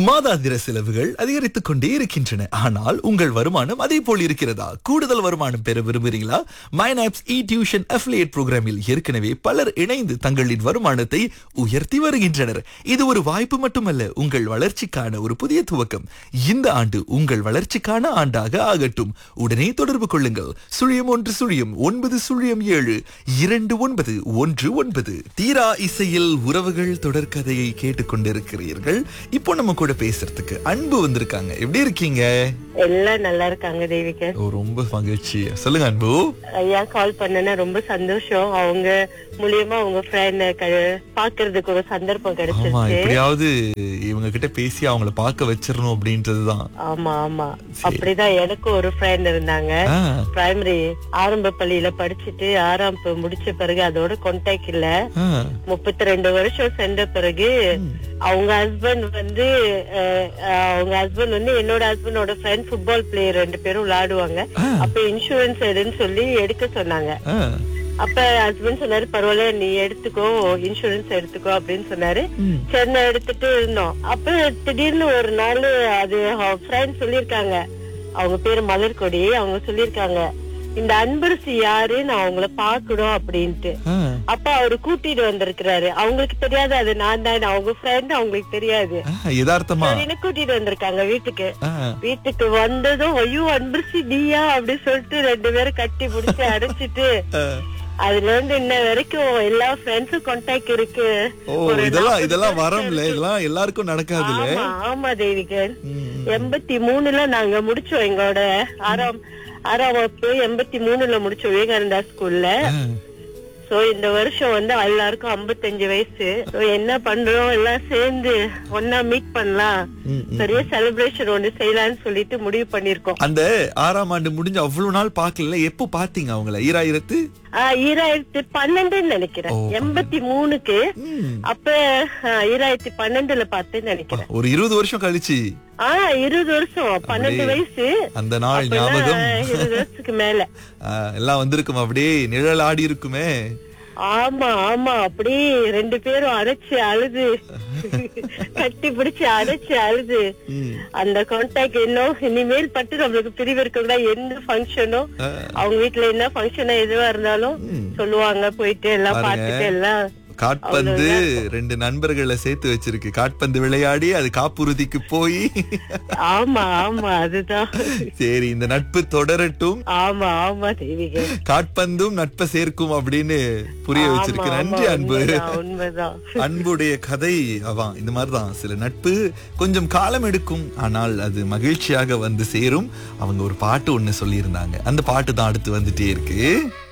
மாதாந்திர செலவுகள் அதிகரித்துக் கொண்டே இருக்கின்றன ஆனால் உங்கள் வருமானம் அதே போல் இருக்கிறதா கூடுதல் வருமானம் பெற விரும்புகிறீங்களா மைனாப்ஸ் இ டியூஷன் அஃபிலியேட் புரோகிராமில் ஏற்கனவே பலர் இணைந்து தங்களின் வருமானத்தை உயர்த்தி வருகின்றனர் இது ஒரு வாய்ப்பு மட்டுமல்ல உங்கள் வளர்ச்சிக்கான ஒரு புதிய துவக்கம் இந்த ஆண்டு உங்கள் வளர்ச்சிக்கான ஆண்டாக ஆகட்டும் உடனே தொடர்பு கொள்ளுங்கள் சுழியம் ஒன்று சுழியம் ஒன்பது சுழியம் ஏழு இரண்டு ஒன்பது ஒன்று ஒன்பது தீரா இசையில் உறவுகள் தொடர்கதையை கேட்டுக்கொண்டிருக்கிறீர்கள் இப்போ நம்ம கூட பேசுறதுக்கு அன்பு வந்திருக்காங்க எப்படி இருக்கீங்க எல்லாம் நல்லா இருக்காங்க தேவிகா ஓ, ரொம்ப மகிழ்ச்சி சொல்லுங்க அன்பு ஐயா கால் பண்ணனா ரொம்ப சந்தோஷம் அவங்க மூலியமா அவங்க ஃப்ரெண்ட் பாக்குறதுக்கு ஒரு சந்தர்ப்பம் ஆமா கிடைச்சிருச்சு எப்படியாவது இவங்க கிட்ட பேசி அவங்கள பார்க்க வச்சிரணும் அப்படின்றதுதான் ஆமா ஆமா அப்படிதான் எனக்கும் ஒரு ஃப்ரெண்ட் இருந்தாங்க ஆ, பிரைமரி ஆரம்ப பள்ளியில படிச்சுட்டு ஆறாம் ப- முடிச்ச பிறகு அதோட கான்டாக்ட் இல்ல ஆ, முப்பத்தி ரெண்டு வருஷம் சென்ற பிறகு அவங்க ஹஸ்பண்ட் வந்து அஹ், அஹ், அவங்க ஹஸ்பண்ட் வந்து என்னோட ஹஸ்பண்டோட ஃப்ரெண்ட் ஃபுட்பால் பிளேயர் ரெண்டு பேரும் விளையாடுவாங்க அப்ப இன்சூரன்ஸ் எடுன்னு சொல்லி எடுக்க சொன்னாங்க ஆ, அப்ப ஹஸ்பண்ட் சொன்னாரு பரவாயில்ல நீ எடுத்துக்கோ இன்சூரன்ஸ் எடுத்துக்கோ அப்படின்னு சொன்னாரு ம். சரி நான் எடுத்துட்டு இருந்தோம் அப்ப திடீர்னு ஒரு நாள் அது ஃப்ரெண்ட் சொல்லிருக்காங்க அவங்க பேரு மலர்கொடி அவங்க சொல்லிருக்காங்க இந்த அன்பரசு யாரு நான் அவங்கள பாக்கணும் அப்படின்ட்டு ஆ. அப்ப அவரு கூட்டிட்டு வந்திருக்கிறாரு அவங்களுக்கு தெரியாது அது நான் தான் அவங்க ஃப்ரெண்ட் அவங்களுக்கு தெரியாது ஆ, யதார்த்தமா சரின்னு கூட்டிட்டு வந்திருக்காங்க வீட்டுக்கு ஆ, வீட்டுக்கு வந்ததும் ஐயோ அன்பரசி நீயா அப்படி சொல்லிட்டு ரெண்டு பேரும் கட்டி பிடிச்சு அடைச்சிட்டு ஆ. அதுல இருந்து இன்ன வரைக்கும் எல்லா ஃப்ரெண்ட்ஸும் கான்டாக்ட் இருக்கு ஓ ஒரு இதெல்லாம் 40 இதெல்லாம் வருஷம் வரம்ல இருக்கு. இதெல்லாம் எல்லாருக்கும் நடக்காதுல்ல ஆமா ஆமா தேவிகன் ம். எண்பத்தி மூணுல நாங்க முடிச்சோம் எங்களோட ஆறாம் ஆறாம் வகுப்பு எண்பத்தி மூணுல முடிச்சோம் விவேகானந்தா ஸ்கூல்ல ஆ. சோ இந்த வருஷம் வந்து எல்லாருக்கும் 55 வயசு So என்ன பண்றோம் எல்லாம் சேர்ந்து ஒன்னா மீட் பண்ணலாம் ம், ம். பெரிய செலிப்ரேஷன் ஒண்ணு செய்யலாம்னு சொல்லிட்டு முடிவு பண்ணிருக்கோம் அந்த ஆறாம் ஆண்டு முடிஞ்ச அவ்வளவு நாள் பாக்கல எப்போ பாத்தீங்க அவங்கள ஈராயிரத்து ஆஹ் ஈராயிரத்தி பன்னெண்டுன்னு நினைக்கிறேன் ஓ. எண்பத்தி மூணுக்கு ம். அப்ப ஆஹ், ஈராயிரத்தி பன்னெண்டுல பார்த்தேன்னு நினைக்கிறேன் ஒரு இருபது வருஷம் கழிச்சு ஆஹ் இருபது வருஷம் பன்னெண்டு அப்படியே. வயசு அந்த நாள் அப்பெல்லாம் ஞாபகம் இருபது வருஷத்துக்கு மேல ஆ, எல்லாம் வந்திருக்கும் அப்படியே நிழல் ஆடி இருக்குமே ஆமா ஆமா அப்படியே ரெண்டு பேரும் அடைச்சு அழுது கட்டி பிடிச்சு அடைச்சு அழுது ம். அந்த கான்டாக்ட் இன்னும் இனிமேல் பட்டு நம்மளுக்கு பிரிவு இருக்க என்ன ஃபங்க்ஷனோ ஆ. அவங்க வீட்டுல என்ன ஃபங்க்ஷனோ எதுவா இருந்தாலும் சொல்லுவாங்க போயிட்டு எல்லாம் பாருங்க. பார்த்துட்டு எல்லாம் காட்பந்து ரெண்டு நண்பர்களை சேர்த்து வச்சிருக்கு காட்பந்து விளையாடி அது காப்புறுதிக்கு போய் ஆமா ஆமா அதுதான் சரி இந்த நட்பு தொடரட்டும் ஆமா ஆமா தெய்வீக காட்பந்தும் நட்பை சேர்க்கும் அப்படின்னு புரிய வச்சிருக்கு ஆமா, நன்றி ஆமா, அன்பு உண்மைதான், உண்மைதான் அன்புடைய கதை அதான் இந்த மாதிரிதான் சில நட்பு கொஞ்சம் காலம் எடுக்கும் ஆனால் அது மகிழ்ச்சியாக வந்து சேரும் அவங்க ஒரு பாட்டு ஒண்ணு சொல்லியிருந்தாங்க அந்த பாட்டு தான் அடுத்து வந்துட்டே இருக்கு